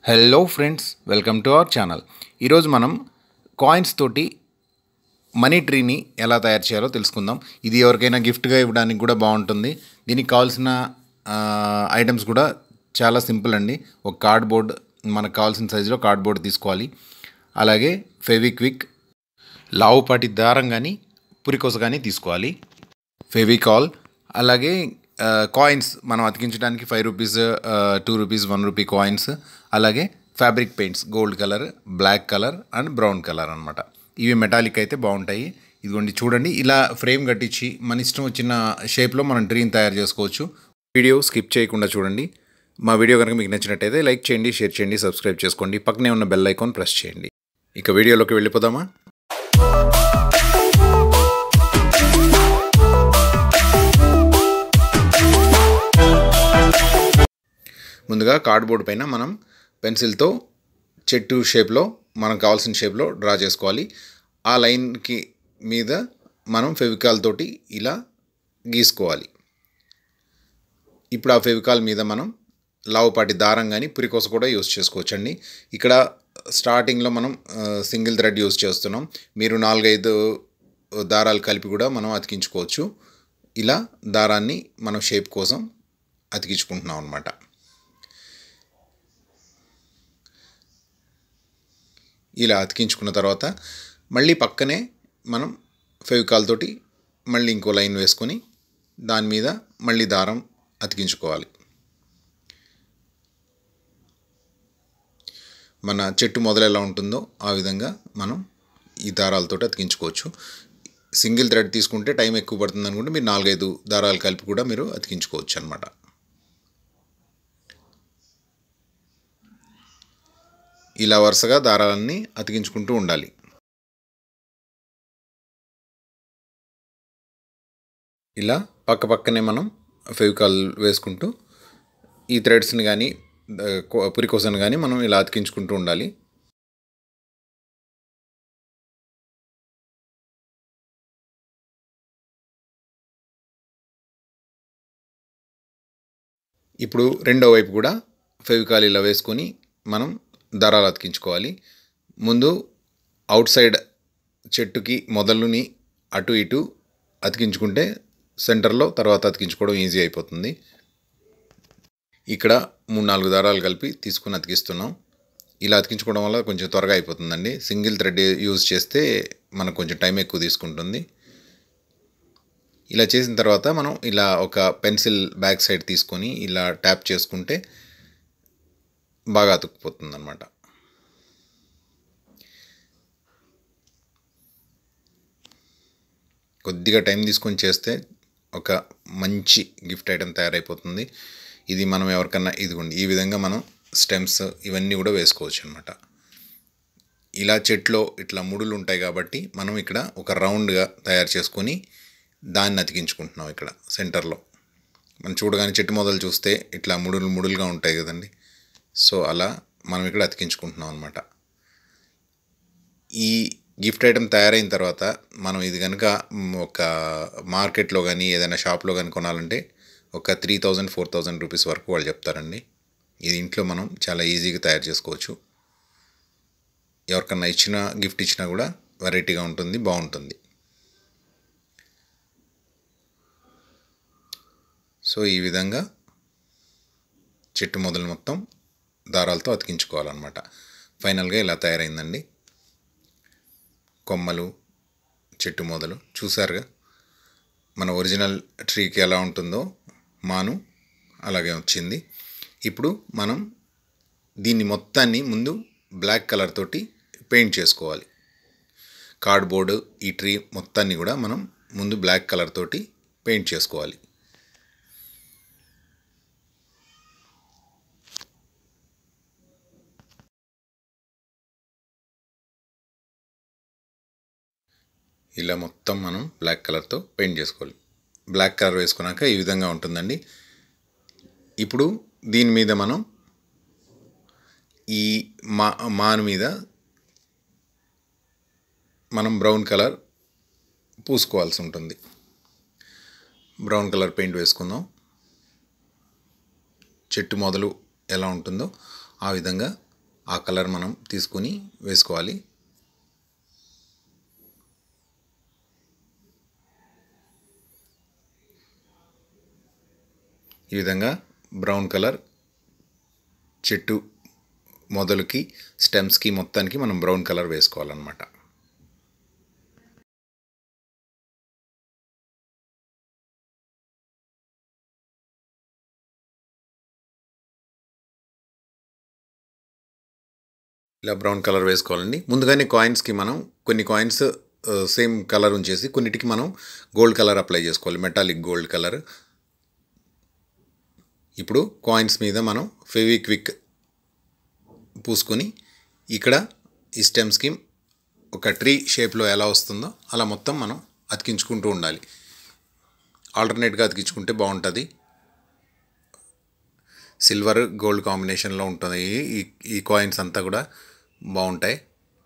hello friends welcome to our channel ఈరోజు మనం coins తోటి మనీ ట్రీని ఎలా తయారు చేయాలో తెలుసుకుందాం ఇది ఎవరికైనా గిఫ్ట్గా ఇవ్వడానికి కూడా బాగుంటుంది దీనికి కావాల్సిన ఐటమ్స్ కూడా చాలా సింపుల్ అండి ఒక కార్డ్బోర్డ్ మనకు కావాల్సిన సైజులో కార్డ్బోర్డ్ తీసుకోవాలి అలాగే ఫెవిక్విక్ లావుపాటి దారం కానీ పురికొస కానీ తీసుకోవాలి ఫెవికాల్ అలాగే కాయిన్స్ మనం అతికించడానికి five rupees two rupees one rupee coins అలాగే fabric paints gold colour black colour and brown colour అనమాట ఇవి మెటాలిక్ అయితే బాగుంటాయి ఇదిగోండి చూడండి ఇలా ఫ్రేమ్ కట్టించి మన ఇష్టం వచ్చిన షేప్లో మనం డ్రీన్ తయారు చేసుకోవచ్చు వీడియో స్కిప్ చేయకుండా చూడండి మా వీడియో కనుక మీకు నచ్చినట్టయితే లైక్ చేయండి షేర్ చేయండి సబ్స్క్రైబ్ చేసుకోండి పక్కనే ఉన్న బెల్ ఐకాన్ ప్రెస్ చేయండి ఇక వీడియోలోకి వెళ్ళిపోదామా ముందుగా కార్డ్బోర్డ్ పైన మనం పెన్సిల్తో చెట్టు షేప్లో మనకు కావాల్సిన షేప్లో డ్రా చేసుకోవాలి ఆ లైన్కి మీద మనం ఫెవికాల్ తోటి ఇలా గీసుకోవాలి ఇప్పుడు ఆ ఫెవికాల్ మీద మనం లావుపాటి దారం కానీ పురికోస కూడా యూస్ చేసుకోవచ్చండి ఇక్కడ స్టార్టింగ్లో మనం సింగిల్ థ్రెడ్ యూస్ చేస్తున్నాం మీరు నాలుగైదు దారాలు కలిపి కూడా మనం అతికించుకోవచ్చు ఇలా దారాన్ని మనం షేప్ కోసం అతికించుకుంటున్నాం అనమాట ఇలా అతికించుకున్న తర్వాత మళ్ళీ పక్కనే మనం ఫెవికాల్ తోటి మళ్ళీ ఇంకో లైన్ వేసుకొని దాని మీద మళ్ళీ దారం అతికించుకోవాలి మన చెట్టు మొదలు ఎలా ఉంటుందో ఆ విధంగా మనం ఈ దారాలతోటి అతికించుకోవచ్చు సింగిల్ థ్రెడ్ తీసుకుంటే టైం ఎక్కువ పడుతుంది అనుకుంటే మీరు నాలుగైదు దారాలు కలిపి కూడా మీరు అతికించుకోవచ్చు అనమాట ఇలా వరుసగా దారాలన్నీ అతికించుకుంటూ ఉండాలి ఇలా పక్క పక్కనే మనం ఫెవికాల్ వేసుకుంటూ ఈ థ్రెడ్స్ని కానీ పురికోసను కానీ మనం ఇలా అతికించుకుంటూ ఉండాలి ఇప్పుడు రెండో వైపు కూడా ఫెవికాల్ ఇలా వేసుకొని మనం దారాలు అతికించుకోవాలి ముందు అవుట్ సైడ్ చెట్టుకి మొదలుని అటు ఇటు అతికించుకుంటే సెంటర్లో తర్వాత అతికించుకోవడం ఈజీ అయిపోతుంది ఇక్కడ మూడు నాలుగు దారాలు కలిపి తీసుకుని అతికిస్తున్నాం ఇలా అతికించుకోవడం వల్ల కొంచెం త్వరగా అయిపోతుందండి సింగిల్ థ్రెడ్ యూజ్ చేస్తే మనకు కొంచెం టైం ఎక్కువ తీసుకుంటుంది ఇలా చేసిన తర్వాత మనం ఇలా ఒక పెన్సిల్ బ్యాక్ సైడ్ తీసుకొని ఇలా ట్యాప్ చేసుకుంటే బాగా అతుక్కుపోతుంది అనమాట కొద్దిగా టైం తీసుకొని చేస్తే ఒక మంచి గిఫ్ట్ ఐటెం తయారైపోతుంది ఇది మనం ఎవరికన్నా ఇదిగోండి ఈ విధంగా మనం స్టెమ్స్ ఇవన్నీ కూడా వేసుకోవచ్చు అనమాట ఇలా చెట్లో ఇట్లా ముడులు ఉంటాయి కాబట్టి మనం ఇక్కడ ఒక రౌండ్గా తయారు చేసుకొని దాన్ని అతికించుకుంటున్నాం ఇక్కడ సెంటర్లో మనం చూడగానే చెట్టు మొదలు చూస్తే ఇట్లా ముడులు ముడులుగా ఉంటాయి కదండి సో అలా మనం ఇక్కడ అతికించుకుంటున్నాం అనమాట ఈ గిఫ్ట్ ఐటెం తయారైన తర్వాత మనం ఇది కనుక ఒక మార్కెట్లో కానీ ఏదైనా షాప్లో కానీ కొనాలంటే ఒక three thousand four thousand rupees వరకు వాళ్ళు చెప్తారండి ఇది ఇంట్లో మనం చాలా ఈజీగా తయారు చేసుకోవచ్చు ఎవరికన్నా ఇచ్చిన గిఫ్ట్ ఇచ్చినా కూడా వెరైటీగా ఉంటుంది బాగుంటుంది సో ఈ విధంగా చెట్టు మొదలు మొత్తం దారాలతో అతికించుకోవాలన్నమాట ఫైనల్గా ఇలా తయారైందండి కొమ్మలు చెట్టు మొదలు చూసారుగా మన ఒరిజినల్ ట్రీకి ఎలా ఉంటుందో మాను అలాగే వచ్చింది ఇప్పుడు మనం దీన్ని మొత్తాన్ని ముందు బ్లాక్ కలర్ తోటి పెయింట్ చేసుకోవాలి కార్డ్బోర్డు ఈ ట్రీ మొత్తాన్ని కూడా మనం ముందు బ్లాక్ కలర్ తోటి పెయింట్ చేసుకోవాలి ఇలా మొత్తం మనం బ్లాక్ కలర్తో పెయింట్ చేసుకోవాలి బ్లాక్ కలర్ వేసుకున్నాక ఈ విధంగా ఉంటుందండి ఇప్పుడు దీని మీద మనం ఈ మా మాను మీద మనం బ్రౌన్ కలర్ పూసుకోవాల్సి ఉంటుంది బ్రౌన్ కలర్ పెయింట్ వేసుకుందాం చెట్టు మొదలు ఎలా ఉంటుందో ఆ విధంగా ఆ కలర్ మనం తీసుకుని వేసుకోవాలి ఈ విధంగా బ్రౌన్ కలర్ చెట్టు మొదలుకి స్టెమ్స్కి మొత్తానికి మనం బ్రౌన్ కలర్ వేసుకోవాలన్నమాట ఇలా బ్రౌన్ కలర్ వేసుకోవాలండి ముందుగానే కాయిన్స్కి మనం కొన్ని కాయిన్స్ సేమ్ కలర్ ఉంచేసి కొన్నిటికి మనం గోల్డ్ కలర్ అప్లై చేసుకోవాలి మెటాలిక్ గోల్డ్ కలర్ ఇప్పుడు కాయిన్స్ మీద మనం ఫెవిక్విక్ పూసుకొని ఇక్కడ ఈ స్టెమ్స్కి ఒక ట్రీ షేప్లో ఎలా వస్తుందో అలా మొత్తం మనం అతికించుకుంటూ ఉండాలి ఆల్టర్నేట్గా అతికించుకుంటే బాగుంటుంది సిల్వర్ గోల్డ్ కాంబినేషన్లో ఉంటుంది ఈ ఈ కాయిన్స్ అంతా కూడా బాగుంటాయి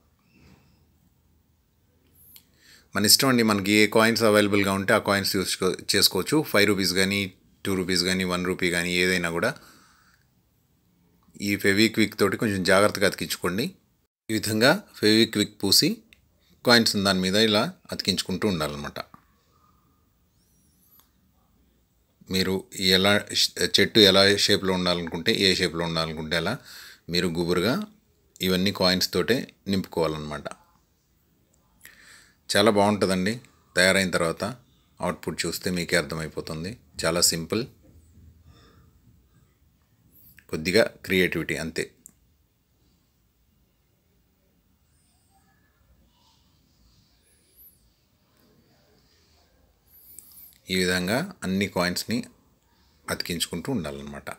మన ఇష్టం అండి మనకి ఏ కాయిన్స్ అవైలబుల్గా ఉంటే ఆ కాయిన్స్ యూస్ చేసుకోవచ్చు ఫైవ్ రూపీస్ కానీ టూ రూపీస్ కానీ వన్ రూపీ కానీ ఏదైనా కూడా ఈ ఫెవిక్విక్ తోటి కొంచెం జాగ్రత్తగా అతికించుకోండి ఈ విధంగా ఫెవిక్విక్ పూసి కాయిన్స్ దాని మీద ఇలా అతికించుకుంటూ ఉండాలన్నమాట మీరు ఎలా చెట్టు ఎలా షేప్లో ఉండాలనుకుంటే ఏ షేప్లో ఉండాలనుకుంటే అలా మీరు గుబురుగా ఇవన్నీ కాయిన్స్ తోటే నింపుకోవాలన్నమాట చాలా బాగుంటుందండి తయారైన తర్వాత అవుట్పుట్ చూస్తే మీకే అర్థమైపోతుంది చాలా సింపుల్ కొద్దిగా క్రియేటివిటీ అంతే ఈ విధంగా అన్ని కాయిన్స్ని అతికించుకుంటూ ఉండాలన్నమాట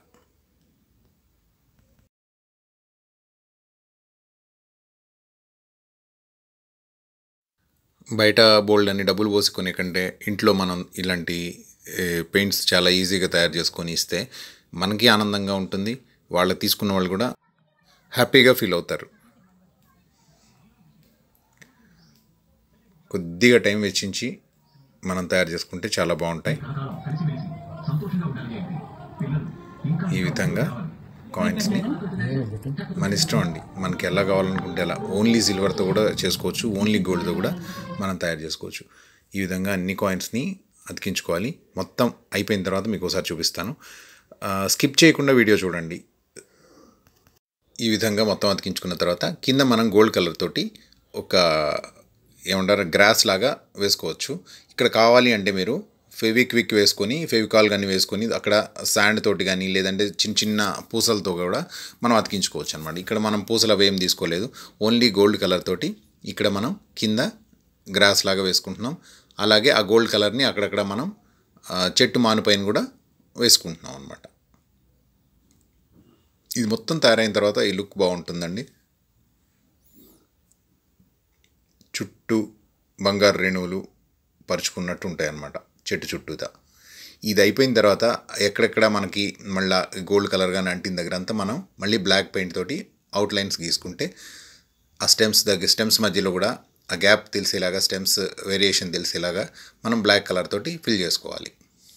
బయట బోల్డ్ అని డబ్బులు పోసుకునే కంటే ఇంట్లో మనం ఇలాంటి పెయింట్స్ చాలా ఈజీగా తయారు చేసుకొని ఇస్తే మనకి ఆనందంగా ఉంటుంది వాళ్ళు తీసుకున్న వాళ్ళు కూడా హ్యాపీగా ఫీల్ అవుతారు కొద్దిగా టైం వెచ్చించి మనం తయారు చేసుకుంటే చాలా బాగుంటాయి ఈ విధంగా కాయిన్స్ని మన ఇష్టం అండి మనకి ఎలా కావాలనుకుంటే అలా ఓన్లీ సిల్వర్తో కూడా చేసుకోవచ్చు ఓన్లీ గోల్డ్తో కూడా మనం తయారు చేసుకోవచ్చు ఈ విధంగా అన్ని కాయిన్స్ని అతికించుకోవాలి మొత్తం అయిపోయిన తర్వాత మీకు ఒకసారి చూపిస్తాను స్కిప్ చేయకుండా వీడియో చూడండి ఈ విధంగా మొత్తం అతికించుకున్న తర్వాత కింద మనం గోల్డ్ కలర్ తోటి ఒక ఏమంటారు గ్రాస్ లాగా వేసుకోవచ్చు ఇక్కడ కావాలి అంటే మీరు ఫెవిక్విక్ వేసుకొని ఫెవికాల్ కానీ వేసుకొని అక్కడ శాండ్ తోటి కానీ లేదంటే చిన్న చిన్న పూసలతో కూడా మనం అతికించుకోవచ్చు అనమాట ఇక్కడ మనం పూసలు అవి ఏం తీసుకోలేదు ఓన్లీ గోల్డ్ కలర్ తోటి ఇక్కడ మనం కింద గ్రాస్ లాగా వేసుకుంటున్నాం అలాగే ఆ గోల్డ్ కలర్ని అక్కడక్కడ మనం చెట్టు మానుపైన కూడా వేసుకుంటున్నాం అనమాట ఇది మొత్తం తయారైన తర్వాత ఈ లుక్ బాగుంటుందండి చుట్టూ బంగారు రేణువులు పరుచుకున్నట్టు ఉంటాయి అన్నమాట చెట్టు చుట్టూతా ఇది అయిపోయిన తర్వాత ఎక్కడెక్కడ మనకి మళ్ళీ గోల్డ్ కలర్ కానీ అంటిన దగ్గర అంతా మనం మళ్ళీ బ్లాక్ పెయింట్ తోటి అవుట్లైన్స్ గీసుకుంటే ఆ స్టెమ్స్ దగ్గర స్టెమ్స్ మధ్యలో కూడా ఆ గ్యాప్ తెలిసేలాగా స్టెమ్స్ వేరియేషన్ తెలిసేలాగా మనం బ్లాక్ కలర్ తోటి ఫిల్ చేసుకోవాలి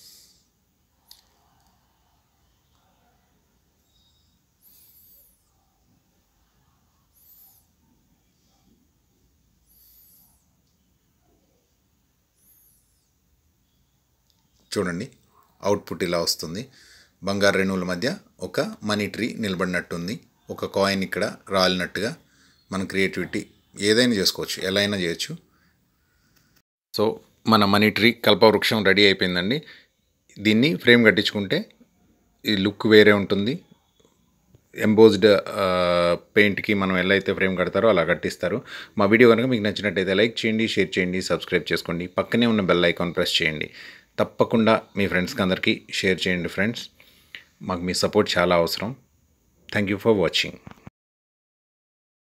చూడండి అవుట్పుట్ ఇలా వస్తుంది బంగారు రేణువుల మధ్య ఒక మనీ ట్రీ నిలబడినట్టుంది ఒక కాయిన్ ఇక్కడ రాలినట్టుగా మన క్రియేటివిటీ ఏదైనా చేసుకోవచ్చు ఎలా అయినా చేయొచ్చు సో మన మనీ ట్రీ కల్పవృక్షం రెడీ అయిపోయిందండి దీన్ని ఫ్రేమ్ కట్టించుకుంటే ఈ లుక్ వేరే ఉంటుంది ఎంబోజ్డ్ పెయింట్కి మనం ఎలా అయితే ఫ్రేమ్ కడతారో అలా కట్టిస్తారు మా వీడియో కనుక మీకు నచ్చినట్టయితే లైక్ చేయండి షేర్ చేయండి సబ్స్క్రైబ్ చేసుకోండి పక్కనే ఉన్న బెల్ ఐకాన్ ప్రెస్ చేయండి తప్పకుండా మీ ఫ్రెండ్స్కి అందరికీ షేర్ చేయండి ఫ్రెండ్స్ మాకు మీ సపోర్ట్ చాలా అవసరం థ్యాంక్ యూ ఫర్ వాచింగ్